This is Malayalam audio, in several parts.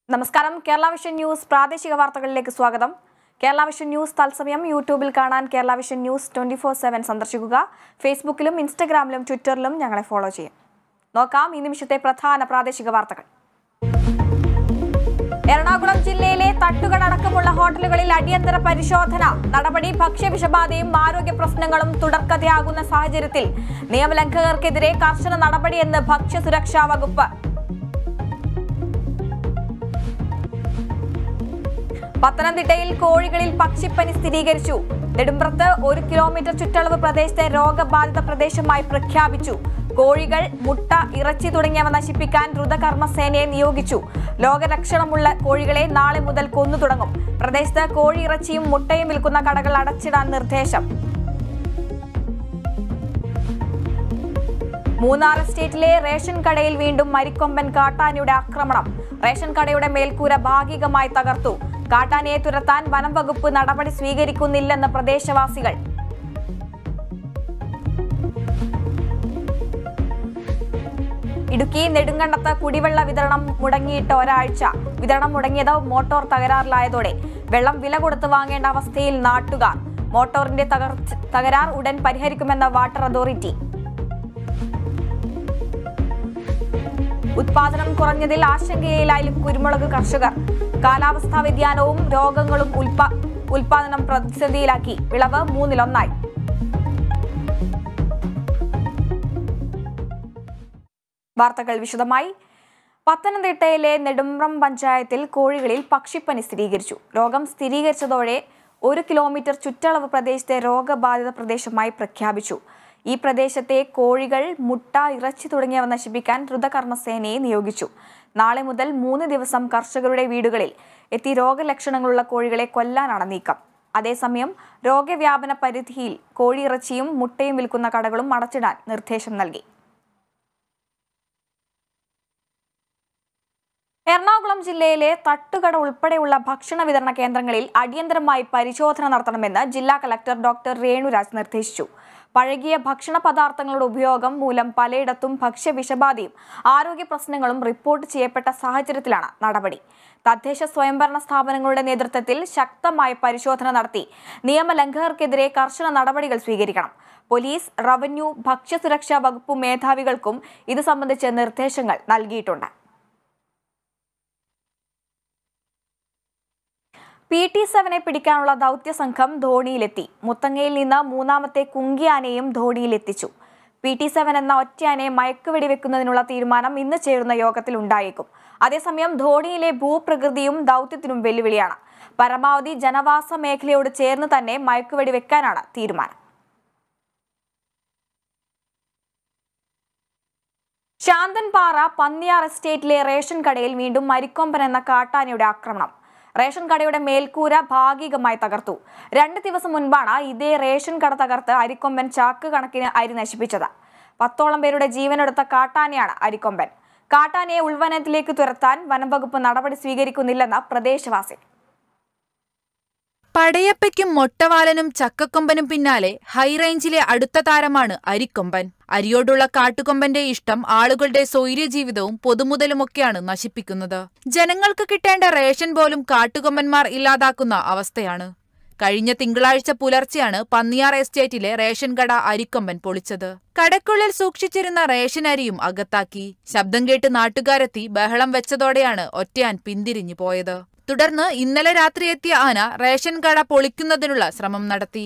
നമസ്കാരം കേരള വിഷൻ ന്യൂസ് പ്രാദേശിക വാർത്തകളിലേക്ക് സ്വാഗതം കേരള വിഷൻ ന്യൂസ് തത്സമയം യൂട്യൂബിൽ കാണാൻ Kerala Vision News twenty four seven സന്ദർശിക്കുക ഫേസ്ബുക്കിലും ഇൻസ്റ്റഗ്രാമിലും ട്വിറ്ററിലും ഞങ്ങളെ ഫോളോ ചെയ്യും നോക്കാം ഈ നിമിഷത്തെ പ്രധാന പ്രാദേശിക വാർത്തകൾ എറണാകുളം ജില്ലയിലെ തട്ടുകട അടക്കമുള്ള ഹോട്ടലുകളിൽ അടിയന്തര പരിശോധന നടപടി ഭക്ഷ്യവിഷബാധയും ആരോഗ്യ പ്രശ്നങ്ങളും തുടർക്കഥയാകുന്ന സാഹചര്യത്തിൽ നിയമലംഘകർക്കെതിരെ കർശന നടപടിയെന്ന് ഭക്ഷ്യസുരക്ഷാ വകുപ്പ് പത്തനംതിട്ടയിൽ കോഴികളിൽ പക്ഷിപ്പനി സ്ഥിരീകരിച്ചു നെടുമ്പ്രത്ത് ഒരു കിലോമീറ്റർ ചുറ്റളവ് പ്രദേശത്തെ രോഗബാധിത പ്രദേശമായി പ്രഖ്യാപിച്ചു കോഴികൾ മുട്ട ഇറച്ചി തുടങ്ങിയവ നശിപ്പിക്കാൻ ദ്രുതകർമ്മസേനയെ നിയോഗിച്ചു ലോകലക്ഷണമുള്ള കോഴികളെ നാളെ മുതൽ കൊന്നു തുടങ്ങും പ്രദേശത്ത് കോഴി ഇറച്ചിയും മുട്ടയും വിൽക്കുന്ന കടകൾ അടച്ചിടാൻ നിർദ്ദേശം മൂന്നാർ എസ്റ്റേറ്റിലെ റേഷൻ കടയിൽ വീണ്ടും മരിക്കൊമ്പൻ കാട്ടാനയുടെ ആക്രമണം റേഷൻ കടയുടെ മേൽക്കൂര ഭാഗികമായി തകർത്തു കാട്ടാനയെ തുരത്താൻ വനം വകുപ്പ് നടപടി സ്വീകരിക്കുന്നില്ലെന്ന് പ്രദേശവാസികൾ ഇടുക്കി നെടുങ്കണ്ടത്ത് കുടിവെള്ള വിതരണം മുടങ്ങിയിട്ട് ഒരാഴ്ച വിതരണം മുടങ്ങിയത് മോട്ടോർ തകരാറിലായതോടെ വെള്ളം വില കൊടുത്ത് വാങ്ങേണ്ട അവസ്ഥയിൽ നാട്ടുകാർ മോട്ടോറിന്റെ തകർച്ച തകരാർ ഉടൻ പരിഹരിക്കുമെന്ന വാട്ടർ അതോറിറ്റി ഉത്പാദനം കുറഞ്ഞതിൽ ആശങ്കയിലായാലും കുരുമുളക് കർഷകർ കാലാവസ്ഥാ വ്യതിയാനവും രോഗങ്ങളും ഉൽപാ- ഉൽപാദനം പ്രതിസന്ധിയിലാക്കി വിളവ് മൂന്നിലൊന്നായി വാർത്തകൾ വിശദമായി പത്തനംതിട്ടയിലെ നെടുമ്പ്രം പഞ്ചായത്തിൽ കോഴികളിൽ പക്ഷിപ്പനി സ്ഥിരീകരിച്ചു രോഗം സ്ഥിരീകരിച്ചതോടെ ഒരു കിലോമീറ്റർ ചുറ്റളവ് പ്രദേശത്തെ രോഗബാധിത പ്രദേശമായി പ്രഖ്യാപിച്ചു ഈ പ്രദേശത്തെ കോഴികൾ മുട്ട ഇറച്ചി തുടങ്ങിയവ നശിപ്പിക്കാൻ ദ്രുതകർമ്മസേനയെ നിയോഗിച്ചു നാളെ മുതൽ മൂന്ന് ദിവസം കർഷകരുടെ വീടുകളിൽ എത്തി രോഗലക്ഷണങ്ങളുള്ള കോഴികളെ കൊല്ലാനാണ് നീക്കം അതേസമയം രോഗവ്യാപന പരിധിയിൽ കോഴിയിറച്ചിയും മുട്ടയും വിൽക്കുന്ന കടകളും അടച്ചിടാൻ നിർദ്ദേശം നൽകി എറണാകുളം ജില്ലയിലെ തട്ടുകട ഉൾപ്പെടെയുള്ള ഭക്ഷണ വിതരണ കേന്ദ്രങ്ങളിൽ അടിയന്തരമായി പരിശോധന നടത്തണമെന്ന് ജില്ലാ കലക്ടർ ഡോക്ടർ രേണുരാജ് നിർദ്ദേശിച്ചു പഴകിയ ഭക്ഷണ പദാർത്ഥങ്ങളുടെ ഉപയോഗം മൂലം പലയിടത്തും ഭക്ഷ്യവിഷബാധയും ആരോഗ്യ പ്രശ്നങ്ങളും റിപ്പോർട്ട് ചെയ്യപ്പെട്ട സാഹചര്യത്തിലാണ് നടപടി തദ്ദേശ സ്വയംഭരണ സ്ഥാപനങ്ങളുടെ നേതൃത്വത്തിൽ ശക്തമായ പരിശോധന നടത്തി നിയമലംഘകർക്കെതിരെ കർശന നടപടികൾ സ്വീകരിക്കണം പോലീസ് റവന്യൂ ഭക്ഷ്യസുരക്ഷാ വകുപ്പ് മേധാവികൾക്കും ഇത് സംബന്ധിച്ച് നിർദ്ദേശങ്ങൾ നൽകിയിട്ടുണ്ട് പി ടി സെവനെ പിടിക്കാനുള്ള ദൗത്യ സംഘം ധോണിയിലെത്തി മുത്തങ്ങയിൽ നിന്ന് മൂന്നാമത്തെ കുങ്കിയാനയും ധോണിയിലെത്തിച്ചു പി ടി സെവൻ എന്ന ഒറ്റയാനയെ മയക്കുവെടി വെക്കുന്നതിനുള്ള തീരുമാനം ഇന്ന് ചേരുന്ന യോഗത്തിൽ ഉണ്ടായേക്കും അതേസമയം ധോണിയിലെ ഭൂപ്രകൃതിയും ദൗത്യത്തിനും വെല്ലുവിളിയാണ് പരമാവധി ജനവാസ മേഖലയോട് ചേർന്ന് തന്നെ മയക്കുവെടി വെക്കാനാണ് തീരുമാനം ശാന്തൻപാറ പന്നിയാർ എസ്റ്റേറ്റിലെ റേഷൻ കടയിൽ വീണ്ടും മരിക്കൊമ്പൻ എന്ന കാട്ടാനയുടെ ആക്രമണം റേഷൻ കടയുടെ മേൽക്കൂര ഭാഗികമായി തകർത്തു രണ്ട് ദിവസം മുൻപാണ് ഇതേ റേഷൻ കട തകർത്ത് അരിക്കൊമ്പൻ ചാക്ക് കണക്കിന് അരി നശിപ്പിച്ചത് പത്തോളം പേരുടെ ജീവനെടുത്ത കാട്ടാനയാണ് അരിക്കൊമ്പൻ കാട്ടാനയെ ഉൾവനത്തിലേക്ക് തുരത്താൻ വനംവകുപ്പ് നടപടി സ്വീകരിക്കുന്നില്ലെന്ന് പ്രദേശവാസി പടയപ്പയ്ക്കും മൊട്ടവാലനും ചക്കക്കൊമ്പനും പിന്നാലെ ഹൈറേഞ്ചിലെ അടുത്ത താരമാണ് അരിക്കൊമ്പൻ അരിയോടുള്ള കാട്ടുകൊമ്പന്റെ ഇഷ്ടം ആളുകളുടെ സ്വൈര്യജീവിതവും പൊതുമുതലുമൊക്കെയാണ് നശിപ്പിക്കുന്നത് ജനങ്ങൾക്ക് കിട്ടേണ്ട റേഷൻ പോലും കാട്ടുകൊമ്പന്മാർ ഇല്ലാതാക്കുന്ന അവസ്ഥയാണ് കഴിഞ്ഞ തിങ്കളാഴ്ച പുലർച്ചെയാണ് പന്നിയാർ എസ്റ്റേറ്റിലെ റേഷൻ കട അരിക്കൊമ്പൻ പൊളിച്ചത് കടക്കുള്ളിൽ സൂക്ഷിച്ചിരുന്ന റേഷൻ അരിയും അകത്താക്കി ശബ്ദം കേട്ട് നാട്ടുകാരെത്തി ബഹളം വെച്ചതോടെയാണ് ഒറ്റയാൻ പിന്തിരിഞ്ഞു പോയത് തുടർന്ന് ഇന്നലെ രാത്രി എത്തിയ ആന റേഷൻ കട പൊളിക്കുന്നതിനുള്ള ശ്രമം നടത്തി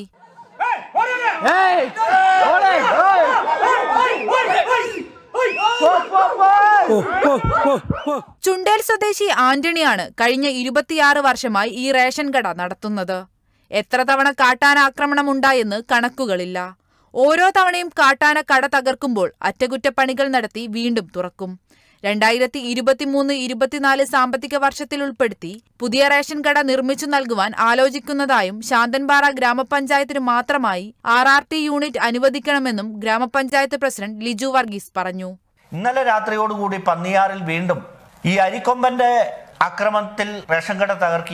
ചുണ്ടേൽ സ്വദേശി ആന്റണിയാണ് കഴിഞ്ഞ ഇരുപത്തിയാറ് വർഷമായി ഈ റേഷൻ കട നടത്തുന്നത് എത്ര തവണ കാട്ടാന ആക്രമണം ഉണ്ടായെന്ന് കണക്കുകളില്ല ഓരോ തവണയും കാട്ടാന കട തകർക്കുമ്പോൾ അറ്റകുറ്റപ്പണികൾ നടത്തി വീണ്ടും തുറക്കും രണ്ടായിരത്തി ഇരുപത്തിമൂന്ന് ഇരുപത്തിനാല് സാമ്പത്തിക വർഷത്തിൽ ഉൾപ്പെടുത്തി പുതിയ റേഷൻ കട നിർമ്മിച്ചു നൽകുവാൻ ആലോചിക്കുന്നതായും ശാന്തൻപാറ ഗ്രാമപഞ്ചായത്തിന് മാത്രമായി ആർ ആർ ടി യൂണിറ്റ് അനുവദിക്കണമെന്നും ഗ്രാമപഞ്ചായത്ത് പ്രസിഡന്റ് ലിജു വർഗീസ് പറഞ്ഞു ഇന്നലെ രാത്രിയോടുകൂടി പന്നിയാറിൽ വീണ്ടും ഈ അരിക്കൊമ്പന്റെ ആക്രമണത്തിൽ റേഷൻ കട തകർക്കുകയും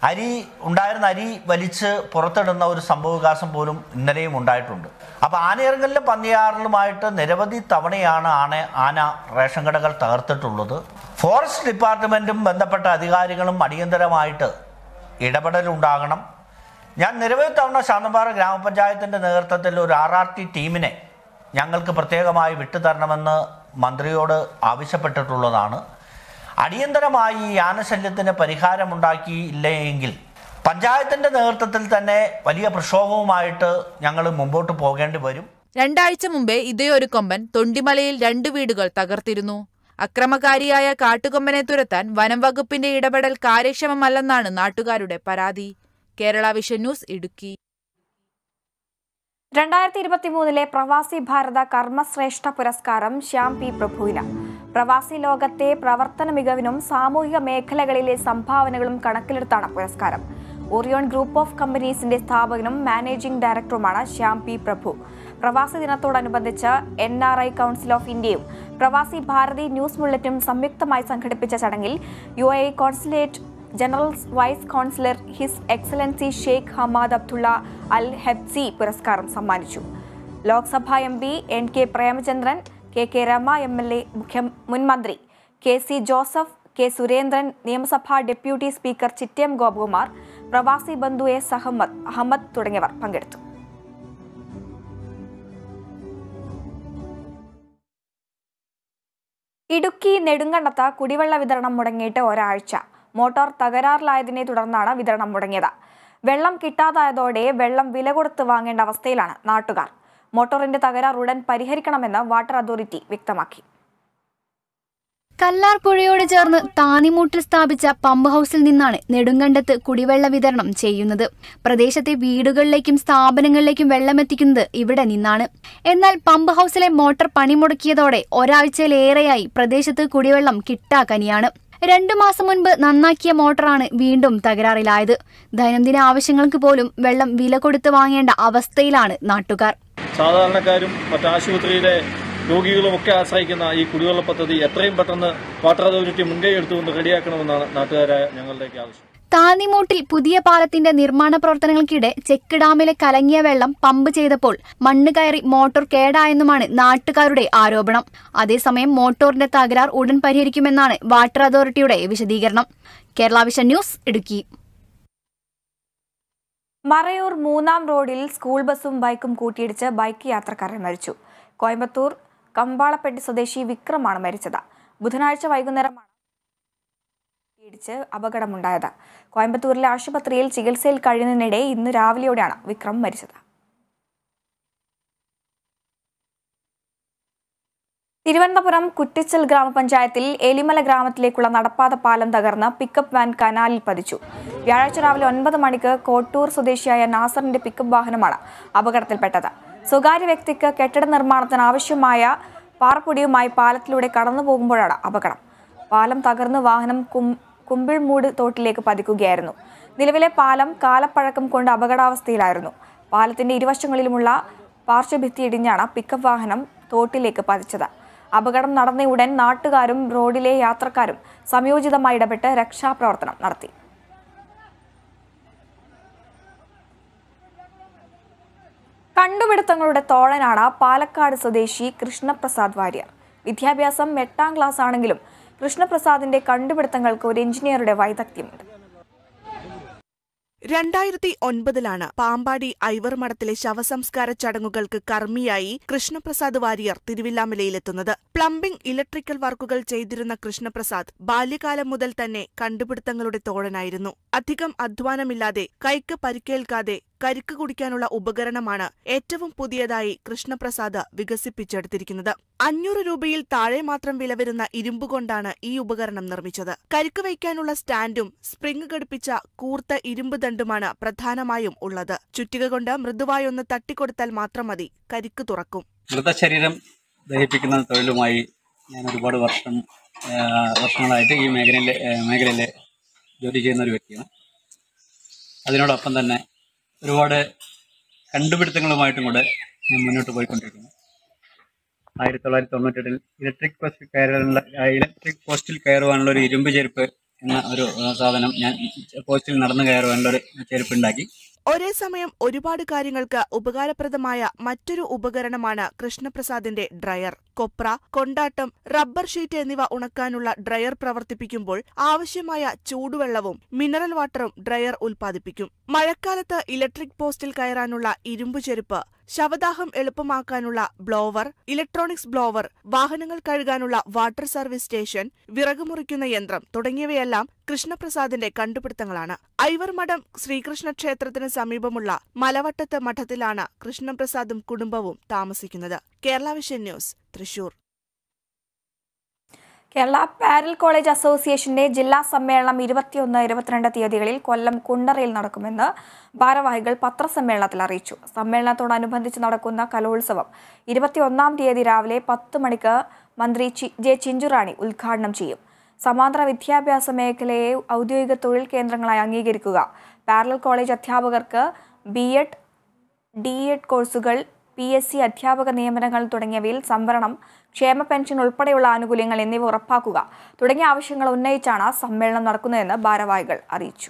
അരി ഉണ്ടായിരുന്ന അരി വലിച്ച് പുറത്തിടുന്ന ഒരു സംഭവവികാസം പോലും ഇന്നലെയും ഉണ്ടായിട്ടുണ്ട് അപ്പോൾ ആനയിറങ്ങലിലും പന്നിയാറിലുമായിട്ട് നിരവധി തവണയാണ് ആന ആന റേഷൻ കടകൾ തകർത്തിട്ടുള്ളത് ഫോറസ്റ്റ് ഡിപ്പാർട്ട്മെൻറ്റും ബന്ധപ്പെട്ട അധികാരികളും അടിയന്തരമായിട്ട് ഇടപെടലുണ്ടാകണം ഞാൻ നിരവധി തവണ ശാന്തമ്പാറ ഗ്രാമപഞ്ചായത്തിൻ്റെ നേതൃത്വത്തിൽ ഒരു ആർ ആർ ടി ടീമിനെ ഞങ്ങൾക്ക് പ്രത്യേകമായി വിട്ടുതരണമെന്ന് മന്ത്രിയോട് ആവശ്യപ്പെട്ടിട്ടുള്ളതാണ് അടിയന്തരമായി ഈ ആനശല്യത്തിന് പരിഹാരമുണ്ടാക്കിയില്ലേ എങ്കിൽ പഞ്ചായത്തിൻ്റെ നേതൃത്വത്തിൽ തന്നെ വലിയ പ്രക്ഷോഭവുമായിട്ട് ഞങ്ങൾ മുമ്പോട്ട് പോകേണ്ടി വരും രണ്ടാഴ്ച മുമ്പേ ഇതേ ഒരു കൊമ്പൻ തൊണ്ടിമലയിൽ രണ്ടു വീടുകൾ തകർത്തിരുന്നു അക്രമകാരിയായ കാട്ടുകൊമ്പനെ തുരത്താൻ വനം വകുപ്പിന്റെ ഇടപെടൽ കാര്യക്ഷമമല്ലെന്നാണ് നാട്ടുകാരുടെ പരാതി കേരള വിഷൻ ന്യൂസ് ഇടുക്കി രണ്ടായിരത്തി ഇരുപത്തി മൂന്നിലെ പ്രവാസി ഭാരത കർമ്മശ്രേഷ്ഠ പുരസ്കാരം ശ്യാം പി പ്രഭുവിന് പ്രവാസി ലോകത്തെ പ്രവർത്തന മികവിനും സാമൂഹിക മേഖലകളിലെ സംഭാവനകളും കണക്കിലെടുത്താണ് പുരസ്കാരം ഓറിയോൺ ഗ്രൂപ്പ് ഓഫ് കമ്പനീസിന്റെ സ്ഥാപകനും മാനേജിംഗ് ഡയറക്ടറുമാണ് ശ്യാം പി പ്രഭു പ്രവാസി ദിനത്തോടനുബന്ധിച്ച് N R I council of ഇന്ത്യയും പ്രവാസി ഭാരതി ന്യൂസ് ബുള്ളറ്റും സംയുക്തമായി സംഘടിപ്പിച്ച ചടങ്ങിൽ U A consulate general vice counsellor his excellency Sheikh Hamad Abdullah Al Hebsi പുരസ്കാരം സമ്മാനിച്ചു Lok Sabha M P N K Premachandran K K Rema M L A മുഖ്യ മുൻമന്ത്രി K C Joseph K Surendran നിയമസഭാ ഡെപ്യൂട്ടി സ്പീക്കർ ചിറ്റേം ഗോപകുമാർ പ്രവാസി ബന്ധു എസ് അഹമ്മദ് അഹമ്മദ് തുടങ്ങിയവർ പങ്കെടുത്തു ഇടുക്കി നെടുങ്കണ്ടത്ത് കുടിവെള്ള വിതരണം മുടങ്ങിയിട്ട് ഒരാഴ്ച മോട്ടോർ തകരാറിലായതിനെ തുടർന്നാണ് വിതരണം മുടങ്ങിയത് വെള്ളം കിട്ടാതായതോടെ വെള്ളം വില കൊടുത്ത് വാങ്ങേണ്ട അവസ്ഥയിലാണ് നാട്ടുകാർ മോട്ടോറിന്റെ തകരാർ ഉടൻ പരിഹരിക്കണമെന്ന് വാട്ടർ അതോറിറ്റി വ്യക്തമാക്കി കല്ലാർ പുഴയോട് ചേർന്ന് താന്നിമൂട്ടിൽ സ്ഥാപിച്ച പമ്പ് ഹൗസിൽ നിന്നാണ് നെടുങ്കണ്ടത്ത് കുടിവെള്ള വിതരണം ചെയ്യുന്നത് പ്രദേശത്തെ വീടുകളിലേക്കും സ്ഥാപനങ്ങളിലേക്കും വെള്ളമെത്തിക്കുന്നത് ഇവിടെ നിന്നാണ് എന്നാൽ പമ്പ് ഹൗസിലെ മോട്ടോർ പണിമുടക്കിയതോടെ ഒരാഴ്ചയിലേറെയായി പ്രദേശത്ത് കുടിവെള്ളം കിട്ടാക്കനിയാണ് രണ്ടു മാസം മുൻപ് നന്നാക്കിയ മോട്ടറാണ് വീണ്ടും തകരാറിലായത് ദൈനംദിന ആവശ്യങ്ങൾക്ക് പോലും വെള്ളം വില കൊടുത്ത് വാങ്ങേണ്ട അവസ്ഥയിലാണ് നാട്ടുകാർ സാധാരണക്കാരും മറ്റ് ആശുപത്രിയിലെ രോഗികളും ഒക്കെ ആശ്രയിക്കുന്ന ഈ കുടിവെള്ള പദ്ധതി എത്രയും പെട്ടെന്ന് വാട്ടർ അതോറിറ്റി മുൻകൈ എടുത്തുകൊണ്ട് റെഡിയാക്കണമെന്നാണ് നാട്ടുകാരായ ഞങ്ങളുടെയൊക്കെ ആവശ്യം താന്നിമൂട്ടിൽ പുതിയ പാലത്തിന്റെ നിർമ്മാണ പ്രവർത്തനങ്ങൾക്കിടെ ചെക്ക് ഡാമിലെ കലങ്ങിയ വെള്ളം പമ്പ് ചെയ്തപ്പോൾ മണ്ണ് കയറി മോട്ടോർ കേടായെന്നുമാണ് നാട്ടുകാരുടെ ആരോപണം അതേസമയം മോട്ടോറിന്റെ തകരാർ ഉടൻ പരിഹരിക്കുമെന്നാണ് വാട്ടർ അതോറിറ്റിയുടെ വിശദീകരണം കേരള വിഷൻ ന്യൂസ് ഇടുക്കി മറയൂർ മൂന്നാം റോഡിൽ സ്കൂൾ ബസും ബൈക്കും കൂട്ടിയിടിച്ച് ബൈക്ക് യാത്രക്കാരൻ മരിച്ചു കോയമ്പത്തൂർ കമ്പാളപ്പെട്ടി സ്വദേശി വിക്രമാണ് മരിച്ചത് ബുധനാഴ്ച വൈകുന്നേരമാണ് ഇടിച്ച് അപകടമുണ്ടായത് കോയമ്പത്തൂരിലെ ആശുപത്രിയിൽ ചികിത്സയിൽ കഴിയുന്നതിനിടെ ഇന്ന് രാവിലെയോടെയാണ് വിക്രം മരിച്ചത് തിരുവനന്തപുരം കുറ്റിച്ചൽ ഗ്രാമപഞ്ചായത്തിൽ എലിമല ഗ്രാമത്തിലേക്കുള്ള നടപ്പാത പാലം തകർന്ന് പിക്കപ്പ് വാൻ കനാലിൽ പതിച്ചു വ്യാഴാഴ്ച രാവിലെ ഒൻപത് മണിക്ക് കോട്ടൂർ സ്വദേശിയായ നാസറിന്റെ പിക്കപ്പ് വാഹനമാണ് അപകടത്തിൽപ്പെട്ടത് സ്വകാര്യ വ്യക്തിക്ക് കെട്ടിട നിർമ്മാണത്തിന് ആവശ്യമായ പാറപ്പൊടിയുമായി പാലത്തിലൂടെ കടന്നു പോകുമ്പോഴാണ് അപകടം പാലം തകർന്ന് വാഹനം കും കുമ്പിൾമൂട് തോട്ടിലേക്ക് പതിക്കുകയായിരുന്നു നിലവിലെ പാലം കാലപ്പഴക്കം കൊണ്ട് അപകടാവസ്ഥയിലായിരുന്നു പാലത്തിന്റെ ഇരുവശങ്ങളിലുമുള്ള പാർശ്വഭിത്തി ഇടിഞ്ഞാണ് പിക്കപ്പ് വാഹനം തോട്ടിലേക്ക് പതിച്ചത് അപകടം നടന്ന ഉടൻ നാട്ടുകാരും റോഡിലെ യാത്രക്കാരും സംയോജിതമായി ഇടപെട്ട് രക്ഷാപ്രവർത്തനം നടത്തി കണ്ടുപിടുത്തങ്ങളുടെ തോഴനാണ് പാലക്കാട് സ്വദേശി കൃഷ്ണപ്രസാദ് വാര്യർ വിദ്യാഭ്യാസം എട്ടാം ക്ലാസ് ആണെങ്കിലും കൃഷ്ണപ്രസാദിന്റെ കണ്ടുപിടുത്തങ്ങൾക്ക് ഒരു എഞ്ചിനീയറുടെ വൈദഗ്ധ്യമുണ്ട് രണ്ടായിരത്തി ഒൻപതിലാണ് പാമ്പാടി ഐവർ മഠത്തിലെ ശവസംസ്കാര ചടങ്ങുകൾക്ക് കർമ്മിയായി കൃഷ്ണപ്രസാദ് വാര്യർ തിരുവില്ലാമലയിലെത്തുന്നത് പ്ലംബിംഗ് ഇലക്ട്രിക്കൽ വർക്കുകൾ ചെയ്തിരുന്ന കൃഷ്ണപ്രസാദ് ബാല്യകാലം മുതൽ തന്നെ കണ്ടുപിടുത്തങ്ങളുടെ തോഴനായിരുന്നു അധികം അധ്വാനമില്ലാതെ കൈക്ക് പരിക്കേൽക്കാതെ കരിക്ക് കുടിക്കാനുള്ള ഉപകരണമാണ് ഏറ്റവും പുതിയതായി കൃഷ്ണപ്രസാദ് വികസിപ്പിച്ചെടുത്തിരിക്കുന്നത് അഞ്ഞൂറ് രൂപയിൽ താഴെ മാത്രം വില വരുന്ന ഇരുമ്പ് കൊണ്ടാണ് ഈ ഉപകരണം നിർമ്മിച്ചത് കരിക്ക് വയ്ക്കാനുള്ള സ്റ്റാൻഡും സ്പ്രിംഗ് ഘടിപ്പിച്ച കൂർത്ത ഇരുമ്പ് ദണ്ടുമാണ് പ്രധാനമായും ഉള്ളത് ചുറ്റിക കൊണ്ട് മൃദുവായി ഒന്ന് തട്ടിക്കൊടുത്താൽ മാത്രം മതി കരിക്ക് തുറക്കും മൃതശരീരം ദഹിപ്പിക്കുന്ന തൊഴിലുമായി ഞാൻ ഒരുപാട് വർഷം ആ, വർഷങ്ങളായിട്ട് ഈ മേഖലയിലെ ആ, മേഖലയിൽ ജോലി ചെയ്യുന്ന ഒരു വ്യക്തിയാണ് അതിനോടൊപ്പം തന്നെ ഒരുപാട് കണ്ടുപിടുത്തങ്ങളുമായിട്ടും കൂടെ ഞാൻ മുന്നോട്ട് പോയിക്കൊണ്ടിരിക്കുന്നു ആയിരത്തി തൊള്ളായിരത്തി തൊണ്ണൂറ്റെട്ടിൽ ഇലക്ട്രിക് പോസ്റ്റിൽ കയറാനുള്ള ആ, ഇലക്ട്രിക് പോസ്റ്റിൽ കയറുവാനുള്ള ഒരു ഇരുമ്പ് ചെരുപ്പ് എന്ന ഒരു ആ, സാധനം ഞാൻ പോസ്റ്റിൽ നടന്നു കയറുവാനുള്ള ഒരു ചെരുപ്പുണ്ടാക്കി ഒരേ സമയം ഒരുപാട് കാര്യങ്ങൾക്ക് ഉപകാരപ്രദമായ മറ്റൊരു ഉപകരണമാണ് കൃഷ്ണപ്രസാദിന്റെ ഡ്രയർ കൊപ്ര കൊണ്ടാട്ടം റബ്ബർ ഷീറ്റ് എന്നിവ ഉണക്കാനുള്ള ഡ്രയർ പ്രവർത്തിപ്പിക്കുമ്പോൾ ആവശ്യമായ ചൂടുവെള്ളവും മിനറൽ വാട്ടറും ഡ്രയർ ഉൽപ്പാദിപ്പിക്കും മഴക്കാലത്ത് ഇലക്ട്രിക് പോസ്റ്റിൽ കയറാനുള്ള ഇരുമ്പു ചെരുപ്പ് ശവദാഹം എളുപ്പമാക്കാനുള്ള ബ്ലോവർ ഇലക്ട്രോണിക്സ് ബ്ലോവർ വാഹനങ്ങൾ കഴുകാനുള്ള വാട്ടർ സർവീസ് സ്റ്റേഷൻ വിറക് മുറിക്കുന്ന യന്ത്രം തുടങ്ങിയവയെല്ലാം കൃഷ്ണപ്രസാദിന്റെ കണ്ടുപിടുത്തങ്ങളാണ് ഐവർമഠം ശ്രീകൃഷ്ണ ക്ഷേത്രത്തിന് സമീപമുള്ള മലവട്ടത്ത് മഠത്തിലാണ് കൃഷ്ണപ്രസാദും കുടുംബവും താമസിക്കുന്നത് Kerala Vision News Thrissur Kerala parallel college അസോസിയേഷന്റെ ജില്ലാ സമ്മേളനം ഇരുപത്തിയൊന്ന് ഇരുപത്തിരണ്ട് തീയതികളിൽ കൊല്ലം കുണ്ടറയിൽ നടക്കുമെന്ന് ഭാരവാഹികൾ പത്രസമ്മേളനത്തിൽ അറിയിച്ചു സമ്മേളനത്തോടനുബന്ധിച്ച് നടക്കുന്ന കലോത്സവം ഇരുപത്തിയൊന്നാം തീയതി രാവിലെ പത്ത് മണിക്ക് മന്ത്രി ചി- ജെ ചിഞ്ചുറാണി ഉദ്ഘാടനം ചെയ്യും സമാന്തര വിദ്യാഭ്യാസ മേഖലയെ ഔദ്യോഗിക തൊഴിൽ കേന്ദ്രങ്ങളായി അംഗീകരിക്കുക പാരലൽ കോളേജ് അധ്യാപകർക്ക് ബി എഡ് ഡി എഡ് കോഴ്സുകൾ പി എസ് സി അധ്യാപക നിയമനങ്ങൾ തുടങ്ങിയവയിൽ സംവരണം ക്ഷേമ പെൻഷൻ ഉൾപ്പെടെയുള്ള ആനുകൂല്യങ്ങൾ എന്നിവ ഉറപ്പാക്കുക തുടങ്ങിയ ആവശ്യങ്ങൾ ഉന്നയിച്ചാണ് സമ്മേളനം നടക്കുന്നതെന്ന് ഭാരവാഹികൾ അറിയിച്ചു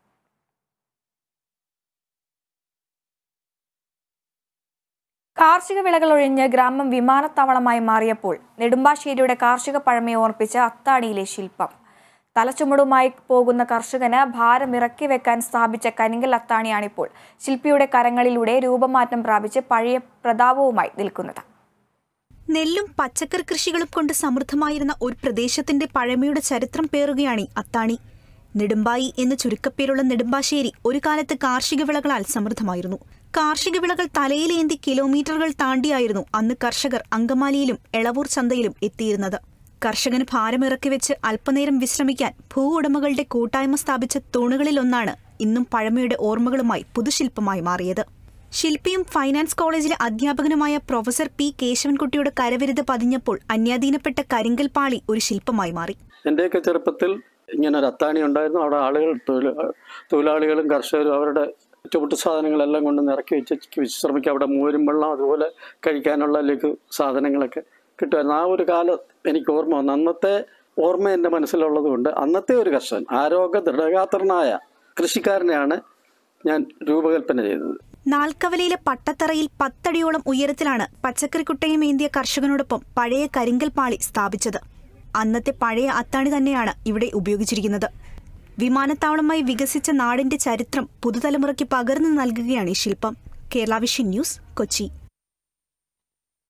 കാർഷിക വിളകൾ ഒഴിഞ്ഞ് ഗ്രാമം വിമാനത്താവളമായി മാറിയപ്പോൾ നെടുമ്പാശ്ശേരിയുടെ കാർഷിക പഴമയെ ഓർപ്പിച്ച് അത്താണിയിലെ ശില്പം തലച്ചുമടുമായി പോകുന്ന കർഷകന് ഭാരം ഇറക്കി വെക്കാൻ സ്ഥാപിച്ച കരിങ്കൽ അത്താണിയാണിപ്പോൾ ശില്പിയുടെ കരങ്ങളിലൂടെ രൂപമാറ്റം പ്രാപിച്ച് പഴയ പ്രതാപവുമായി നിൽക്കുന്നത് നെല്ലും പച്ചക്കറി കൃഷികളും കൊണ്ട് സമൃദ്ധമായിരുന്ന ഒരു പ്രദേശത്തിന്റെ പഴമയുടെ ചരിത്രം പേറുകയാണ് ഈ അത്താണി നെടുമ്പായി എന്ന് ചുരുക്കപ്പേരുള്ള നെടുമ്പാശ്ശേരി ഒരു കാലത്ത് കാർഷിക വിളകളാൽ സമൃദ്ധമായിരുന്നു കാർഷിക വിളകൾ തലയിലേന്തി കിലോമീറ്ററുകൾ താണ്ടിയായിരുന്നു അന്ന് കർഷകർ അങ്കമാലിയിലും എളവൂർ ചന്തയിലും എത്തിയിരുന്നത് കർഷകന് ഭാരമിറക്കി വെച്ച് അല്പനേരം വിശ്രമിക്കാൻ ഭൂ ഉടമകളുടെ കൂട്ടായ്മ സ്ഥാപിച്ച തൂണുകളിലൊന്നാണ് ഇന്നും പഴമയുടെ ഓർമ്മകളുമായി പുതുശില്പമായി മാറിയത് ശില്പിയും ഫൈനാൻസ് കോളേജിലെ അധ്യാപകനുമായ പ്രൊഫസർ പി കേശവൻകുട്ടിയുടെ കരവിരുത് പതിഞ്ഞപ്പോൾ അന്യാധീനപ്പെട്ട കരിങ്കൽ പാളി ഒരു ശില്പമായി മാറി എൻ്റെയൊക്കെ ചെറുപ്പത്തിൽ ഇങ്ങനെ ഒരു അത്താണി ഉണ്ടായിരുന്നു അവിടെ ആളുകൾ തൊഴിൽ തൊഴിലാളികളും കർഷകരും അവരുടെ ചുവട്ടു സാധനങ്ങളെല്ലാം കൊണ്ട് നിറക്കി വെച്ച് വിശ്രമിക്കുക അവിടെ മോരും വെള്ളം അതുപോലെ കഴിക്കാനുള്ള ലഘു സാധനങ്ങളൊക്കെ കിട്ടുമായിരുന്നു ആ ഒരു കാലം എനിക്ക് ഓർമ്മ വന്നു അന്നത്തെ ഓർമ്മ എൻ്റെ മനസ്സിലുള്ളത് കൊണ്ട് അന്നത്തെ ഒരു കർഷകൻ ആരോഗ്യ ദൃഢഗാത്രനായ കൃഷിക്കാരനെയാണ് ഞാൻ രൂപകൽപ്പന ചെയ്തത് നാൽക്കവലയിലെ പട്ടത്തറയിൽ പത്തടിയോളം ഉയരത്തിലാണ് പച്ചക്കറിക്കുട്ടയും ഏന്തിയ കർഷകനോടൊപ്പം പഴയ കരിങ്കൽ പാളി സ്ഥാപിച്ചത് അന്നത്തെ പഴയ അത്താണി തന്നെയാണ് ഇവിടെ ഉപയോഗിച്ചിരിക്കുന്നത് വിമാനത്താവളമായി വികസിച്ച നാടിന്റെ ചരിത്രം പുതുതലമുറയ്ക്ക് പകർന്നു നൽകുകയാണ് ഈ ശില്പം കേരള വിഷൻ ന്യൂസ് കൊച്ചി